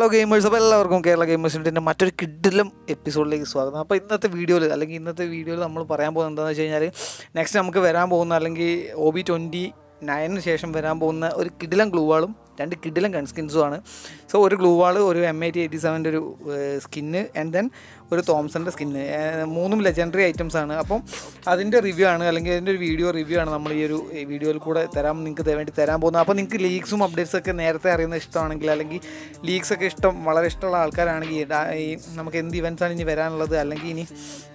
Hello gamers അപ്പോൾ എല്ലാവർക്കും കേരള ഗെയിമേഴ്സിൻ്റെ മറ്റൊരു കിഡിലും എപ്പിസോഡിലേക്ക് സ്വാഗതം അപ്പോൾ ഇന്നത്തെ വീഡിയോയിൽ അല്ലെങ്കിൽ ഇന്നത്തെ വീഡിയോയിൽ നമ്മൾ പറയാൻ പോകുന്നത് എന്താണെന്ന് വെച്ച് കഴിഞ്ഞാൽ നെക്സ്റ്റ് നമുക്ക് വരാൻ പോകുന്ന അല്ലെങ്കിൽ ഒ ബി ട്വൻറ്റി നയനിന് ശേഷം വരാൻ പോകുന്ന ഒരു കിഡിലം ഗ്ലൂവാളും രണ്ട് കിഡിലം ഗൺ സ്കിൻസുമാണ് സോ ഒരു ഗ്ലൂവാൾ ഒരു എം ഐ ടി എയ്റ്റി സെവൻ്റെ ഒരു സ്കിന്ന് ആൻഡ് ദെൻ ഒരു തോംസൻ്റെ സ്കിന്ന് മൂന്നും ലെജൻഡറി ഐറ്റംസ് ആണ് അപ്പം അതിൻ്റെ റിവ്യൂ ആണ് അല്ലെങ്കിൽ അതിൻ്റെ ഒരു വീഡിയോ റിവ്യൂ ആണ് നമ്മൾ ഈ ഒരു വീഡിയോയിൽ കൂടെ തരാൻ നിങ്ങൾക്ക് വേണ്ടി തരാൻ പോകുന്നത് അപ്പോൾ നിങ്ങൾക്ക് ലീക്സും അപ്ഡേറ്റ്സ് ഒക്കെ നേരത്തെ അറിയുന്ന ഇഷ്ടമാണെങ്കിൽ അല്ലെങ്കിൽ ലീക്സ് ഒക്കെ ഇഷ്ടം വളരെ ഇഷ്ടമുള്ള ആൾക്കാരാണെങ്കിൽ ഇടാ- ഈ നമുക്ക് എന്ത് ഇവൻറ്റ്സാണ് ഇനി വരാനുള്ളത് അല്ലെങ്കിൽ ഇനി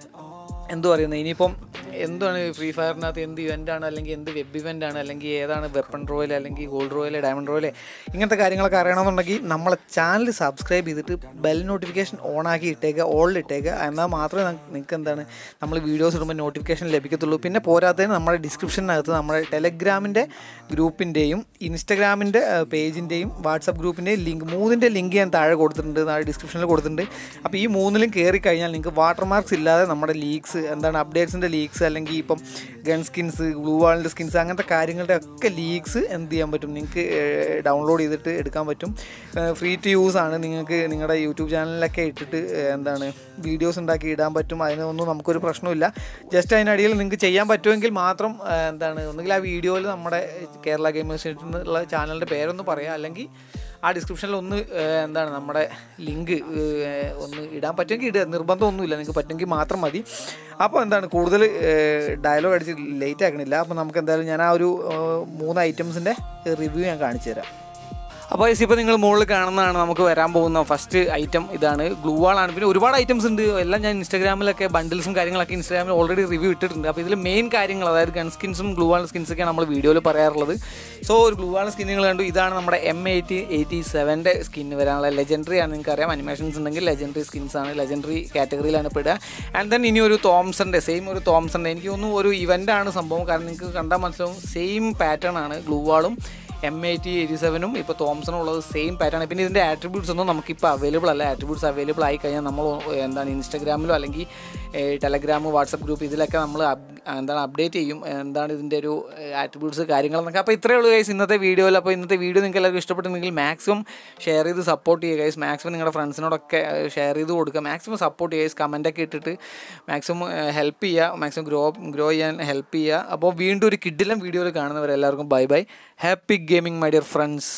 എന്തു പറയുന്നത് ഇനിയിപ്പം എന്താണ് ഫ്രീ ഫയറിനകത്ത് എന്ത് ഇവൻ്റാണ് അല്ലെങ്കിൽ എന്ത് വെബ് ഇവൻ്റ് ആണ് അല്ലെങ്കിൽ ഏതാണ് വെപ്പൺ റോയൽ അല്ലെങ്കിൽ ഗോൾഡ് റോയൽ ഡയമണ്ട് റോയൽ ഇങ്ങനത്തെ കാര്യങ്ങളൊക്കെ അറിയണമെന്നുണ്ടെങ്കിൽ നമ്മളെ ചാനൽ സബ്സ്ക്രൈബ് ചെയ്തിട്ട് ബെൽ നോട്ടിഫിക്കേഷൻ ഓൺ ആക്കി ഇട്ടേക്കുക ഓളിൽ ഇട്ടേക്കുക എന്നാൽ മാത്രമേ നിങ്ങൾക്ക് എന്താണ് നമ്മൾ വീഡിയോസ് ഇടുമ്പോൾ നോട്ടിഫിക്കേഷൻ ലഭിക്കത്തുള്ളൂ പിന്നെ പോരാത്തതിന് നമ്മുടെ ഡിസ്ക്രിപ്ഷനകത്ത് നമ്മുടെ ടെലഗ്രാമിൻ്റെ ഗ്രൂപ്പിൻ്റെയും ഇൻസ്റ്റഗ്രാമിൻ്റെ പേജിൻ്റെയും വാട്സപ്പ് ഗ്രൂപ്പിൻ്റെയും ലിങ്ക് മൂന്നിൻ്റെ ലിങ്ക് ഞാൻ താഴെ കൊടുത്തിട്ടുണ്ട് താഴെ ഡിസ്ക്രിപ്ഷനിൽ കൊടുത്തിട്ടുണ്ട് അപ്പോൾ ഈ മൂന്നിലും കയറി കഴിഞ്ഞാൽ നിങ്ങൾക്ക് വാട്ടർ മാർക്സ് ഇല്ലാതെ നമ്മുടെ ലീക്സ് എന്താണ് അപ്ഡേറ്റ്സിൻ്റെ ലീക്സ് അല്ലെങ്കിൽ ഇപ്പം ഗൺ സ്കിൻസ് ഗ്ലൂ വാളിൻ്റെ സ്കിൻസ് അങ്ങനത്തെ കാര്യങ്ങളുടെ ഒക്കെ ലീക്സ് എന്ത് ചെയ്യാൻ പറ്റും നിങ്ങൾക്ക് ഡൗൺലോഡ് ചെയ്തിട്ട് എടുക്കാൻ പറ്റും ഫ്രീ ടു യൂസ് ആണ് നിങ്ങൾക്ക് നിങ്ങളുടെ യൂട്യൂബ് ചാനലിലൊക്കെ ഇട്ടിട്ട് ഏഹ്, എന്താണ് വീഡിയോസ് ഉണ്ടാക്കി ഇടാൻ പറ്റും അതിനൊന്നും നമുക്കൊരു പ്രശ്നമില്ല ജസ്റ്റ് അതിനടിയിൽ നിങ്ങൾക്ക് ചെയ്യാൻ പറ്റുമെങ്കിൽ മാത്രം ഏഹ്, എന്താണ് ഒന്നുകിൽ ആ വീഡിയോയിൽ നമ്മുടെ കേരള ഗെയിമേഴ്സ് എന്നുള്ള ചാനലിൻ്റെ പേരൊന്ന് പറയാം അല്ലെങ്കിൽ ആ ഡിസ്ക്രിപ്ഷനിൽ ഒന്ന് ഏഹ്, എന്താണ് നമ്മുടെ ലിങ്ക് ഒന്ന് ഇടാൻ പറ്റുമെങ്കിൽ ഇടുക നിർബന്ധമൊന്നുമില്ല നിങ്ങൾക്ക് പറ്റുമെങ്കിൽ മാത്രം മതി അപ്പോൾ എന്താണ് കൂടുതൽ ഡയലോഗ് അടിച്ച് ലേറ്റ് ആക്കണില്ല അപ്പോൾ നമുക്ക് എന്തായാലും ഞാൻ ആ ഒരു ഏഹ്, മൂന്ന് ഐറ്റംസിൻ്റെ റിവ്യൂ ഞാൻ കാണിച്ചു തരാം അപ്പോൾ ഇപ്പോൾ നിങ്ങൾ മുകളിൽ കാണുന്നതാണ് നമുക്ക് വരാൻ പോകുന്ന ഫസ്റ്റ് ഐറ്റം ഇതാണ് ഗ്ലൂ വാളാണ് പിന്നെ ഒരുപാട് ഐറ്റംസ് ഉണ്ട് എല്ലാം ഞാൻ ഇൻസ്റ്റാഗ്രാമിലൊക്കെ ബണ്ടിൽസും കാര്യങ്ങളൊക്കെ ഇൻസ്റ്റാഗ്രാമിൽ ഓൾറെഡി റിവ്യൂ ഇട്ടിട്ടുണ്ട് അപ്പോൾ ഇതിൽ മെയിൻ കാര്യങ്ങൾ അതായത് ഗൺ സ്കിൻസും ഗ്ലൂ വാൾ സ്കിൻസൊക്കെയാണ് നമ്മൾ വീഡിയോയിൽ പറയാറുള്ളത് സോ ഒരു ഗ്ലൂ വാൾ സ്കിന്നുകൾ കണ്ടു ഇതാണ് നമ്മുടെ എം എയ്റ്റി എയ്റ്റി സെവൻ്റെ സ്കിൻ വരാനുള്ള ലെജൻഡറി ആണ് നിങ്ങൾക്ക് അറിയാം അനിമേഷൻസ് ഉണ്ടെങ്കിൽ ലെജൻഡറി സ്കിൻസ് ആണ് ലെജൻഡറി കാറ്റഗറിയിലാണ് പെടുക ആൻഡ് ദെൻ ഇനി ഒരു തോംസൻ്റെ സെയിം ഒരു തോംസൻ്റെ എനിക്ക് തോന്നുന്നു ഒരു ഇവൻ്റ് ആണ് സംഭവം കാരണം നിങ്ങൾക്ക് കണ്ടാൽ മനസ്സിലാവും സെയിം പാറ്റേൺ ആണ് ഗ്ലൂ വാളും എം ഐ ടി എയ്റ്റി സെവനും ഇപ്പോൾ തോംസണും ഉള്ളത് സെയിം പാറ്റേൺ പിന്നെ ഇതിൻ്റെ ആട്രിബ്യൂട്ട്സ് ഒന്നും നമുക്കിപ്പോൾ അവൈലബിൾ അല്ല ആട്രിബ്യൂട്ട്സ് അവൈലബിൾ ആയി കഴിഞ്ഞാൽ നമ്മൾ എന്താണ് ഇൻസ്റ്റാഗ്രാമിലോ അല്ലെങ്കിൽ ടെലഗ്രാം വാട്സപ്പ് ഗ്രൂപ്പ് ഇതിലൊക്കെ നമ്മൾ എന്താണ് അപ്ഡേറ്റ് ചെയ്യും എന്താണ് ഇതിൻ്റെ ഒരു ആട്രിബ്യൂട്ട്സ് കാര്യങ്ങളെന്നൊക്കെ അപ്പോൾ ഇത്രയേ ഉള്ളൂ ഗൈസ് ഇന്നത്തെ വീഡിയോയിൽ അപ്പോൾ ഇന്നത്തെ വീഡിയോ നിങ്ങൾക്ക് എല്ലാവർക്കും ഇഷ്ടപ്പെട്ടുണ്ടെങ്കിൽ മാക്സിമം ഷെയർ ചെയ്ത് സപ്പോർട്ട് ചെയ്യുക ഗൈസ് മാക്സിമം നിങ്ങളുടെ ഫ്രണ്ട്സിനോടൊക്കെ ഷെയർ ചെയ്ത് കൊടുക്കുക മാക്സിമം സപ്പോർട്ട് ചെയ്യുക കമൻറ്റൊക്കെ ഇട്ടിട്ട് മാക്സിമം ഹെൽപ്പ് ചെയ്യുക മാക്സിമം ഗ്രോ ഗ്രോ ചെയ്യാൻ ഹെൽപ്പ് ചെയ്യുക അപ്പോൾ വീണ്ടും ഒരു കിഡിലും വീഡിയോയിൽ കാണുന്നവരെല്ലാവർക്കും bye bye happy gaming my dear friends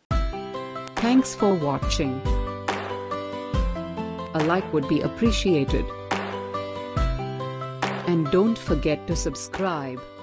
Thanks for watching. A like would be appreciated. And don't forget to subscribe.